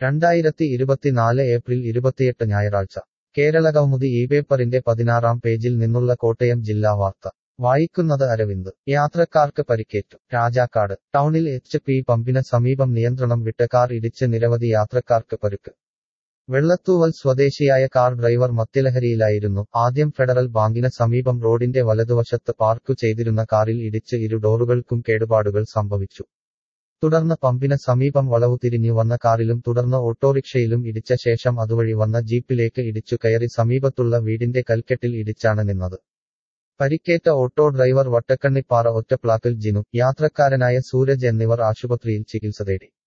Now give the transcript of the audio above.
രണ്ടായിരത്തി ഇരുപത്തിനാല് ഏപ്രിൽ ഇരുപത്തിയെട്ട് ഞായറാഴ്ച കേരള കൗമുദി ഈ പേപ്പറിന്റെ പതിനാറാം പേജിൽ നിന്നുള്ള കോട്ടയം ജില്ലാ വാർത്ത വായിക്കുന്നത് അരവിന്ദ് യാത്രക്കാർക്ക് പരിക്കേറ്റു രാജാക്കാട് ടൗണിൽ എച്ച് പി പമ്പിന് സമീപം നിയന്ത്രണം വിട്ട കാർ ഇടിച്ച് നിരവധി യാത്രക്കാർക്ക് പരുക്ക് വെള്ളത്തൂവൽ സ്വദേശിയായ കാർ ഡ്രൈവർ മദ്യലഹരിയിലായിരുന്നു ആദ്യം ഫെഡറൽ ബാങ്കിന് സമീപം റോഡിന്റെ വലതുവശത്ത് പാർക്കു ചെയ്തിരുന്ന കാറിൽ ഇടിച്ച് ഇരു ഡോറുകൾക്കും കേടുപാടുകൾ സംഭവിച്ചു തുടർന്ന് പമ്പിന് സമീപം വളവു തിരിഞ്ഞു വന്ന കാറിലും തുടർന്ന് ഓട്ടോറിക്ഷയിലും ഇടിച്ച ശേഷം അതുവഴി വന്ന ജീപ്പിലേക്ക് ഇടിച്ചു കയറി സമീപത്തുള്ള വീടിന്റെ കൽക്കെട്ടിൽ ഇടിച്ചാണ് നിന്നത് പരിക്കേറ്റ ഓട്ടോ ഡ്രൈവർ വട്ടക്കണ്ണിപ്പാറ ഒറ്റപ്ലാക്കിൽ ജിനു യാത്രക്കാരനായ സൂരജ് എന്നിവർ ആശുപത്രിയിൽ ചികിത്സ തേടി